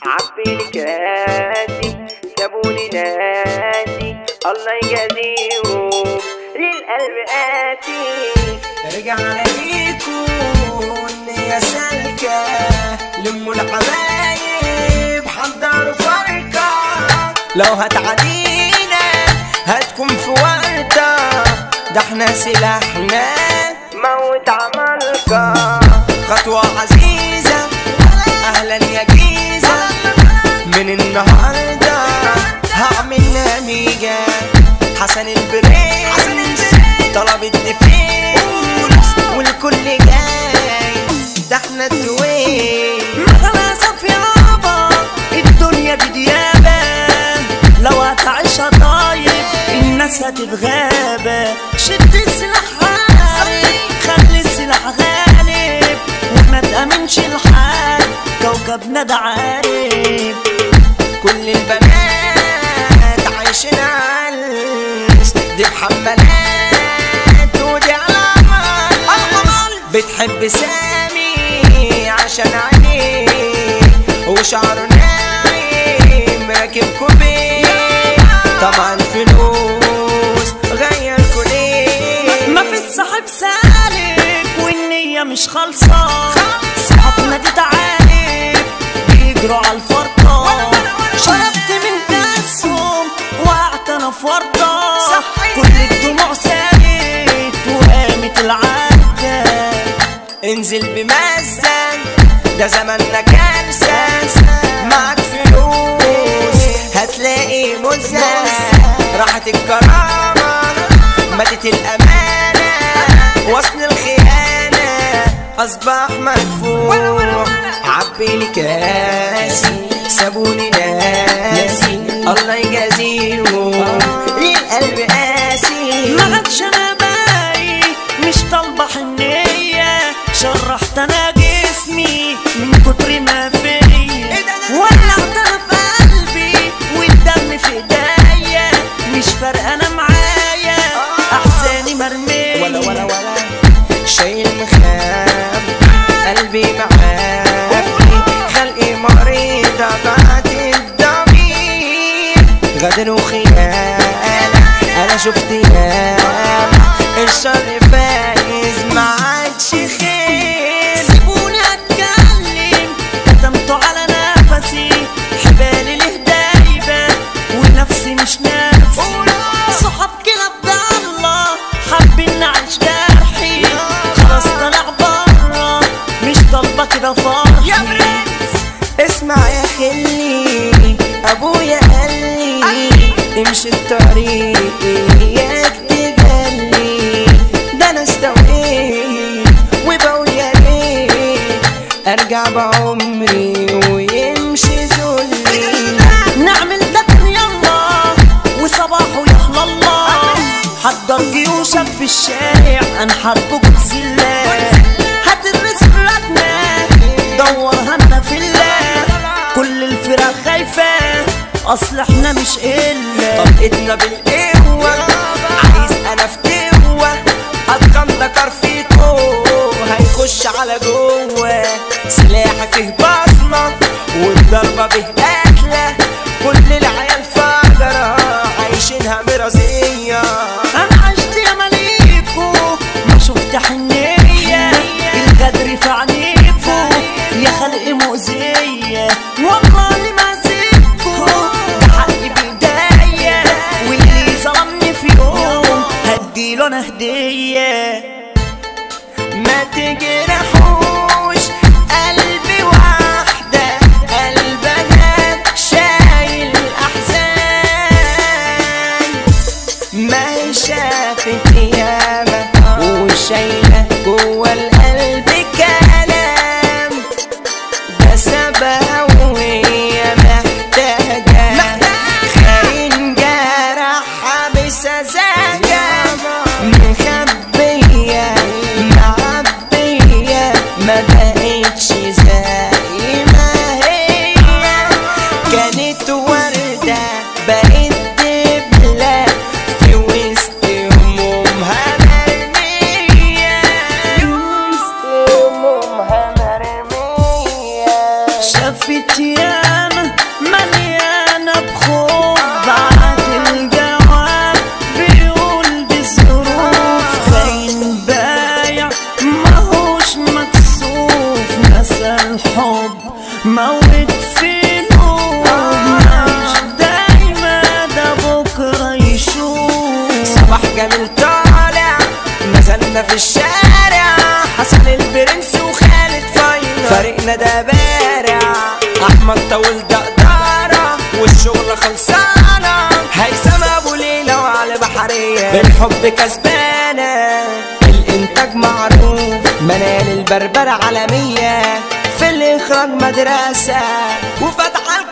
عبي الكاسي سابوني ناسي الله يجازيهم للقلب قاسي ارجع عليكم النية سالكة لموا الحبايب حضروا فرقة لو هتعدينا هتكون في وقتها ده احنا سلاحنا موت عمالقة خطوة عزيزة اهلا يا جيزة من النهاردة هعمل نميجة حسن البرنس طلب الدفيس والكل جاي ده احنا الدوين خلاص يابا الدنيا بديابة لو هتعيشها طيب الناس هتتغابى شد السلاح حارب خلي السلاح غالب وما تأمنش لحد كوكبنا ده عارف كل البنات عايشين عالس دي بحملات ودي علامات بتحب سامي عشان عينيه وشعره ناعم راكب كوبي طبعا فلوس غير كليه ما في الصاحب سالك والنية مش خالصة صحابنا دي تعالب بيجروا على الفرقة شربت من كاسهم وقعت انا في ورطة كل الدموع سالت وقامت العدة انزل بمزن ده زماننا كارثة معك فلوس هتلاقي مزة راحت الكرامة ماتت الأمانة وصل الخيانة أصبح مدفوع عبي لي كاسي سابوني ناسي الله يجازيهم للقلب قاسي ما عادش انا باقي مش طالبة حنية شرحت انا جسمي من كتر ما فيا ولعت انا في قلبي والدم في ايديا مش فارقة انا معايا احزاني مرمية ولا ولا ولا شايل مخاب قلبي معاك خلقي مريضة بعد الضمير غدر وخيانة أنا شفت ياما الشر فايز ما عادش خير سيبوني اتكلم كتمتوا على نفسي حبالي له دايبة ونفسي مش نفسي صحاب كلاب الله حابين نعيش جرحي خلاص طلع برا مش طالبة كده فرحي اسمع يا خلي ابويا قال لي امشي الطريق اياك تجلي ده انا استويت وبقول يا ريت ارجع بعمري ويمشي ذلي نعمل دفن يلا وصباحه يحلى الله حضر جيوشك في الشارع هنحاربه قدس الله هتدرس بلادنا دورها لنا في الله كل الفرق خايفة اصل احنا مش الا طلقتنا بالقوة عايز انا في قوة اتقن ذكر في قوة هيخش على جوه سلاحي فيه بصمة والضربة به قتلة كل العيال فجرة عايشينها مرازية انا عشت يا مليكو ما شفت حنية الغدر في عينيكو يا خلق مؤذية والله ما سيبكو ده حقي بايديا واللي ظلمني في يوم هديله انا هدية ما تجرحوش قلبي واحدة قلبها شايل أحزان ما هي شافت ياما وشايلة جوا القلب كلام ده سبها وهي محتاجة خاين جرحها بسذاجة من خبر ياما مليانة بخوف بعد الجواب بيقول دي ظروف خاين بايع ماهوش مكسوف نسى الحب موت في نوم مش دايما ده بكرة يشوف صباح جميل طالع نزلنا في الشارع حسن البرنس وخالد فايلة فريقنا ده بارع احمد طول دقدارة والشغل خلصانة هيثم ابو ليلى وعلى بحرية بالحب كسبانة الانتاج معروف منال البربرة عالمية في الاخراج مدرسة وفتح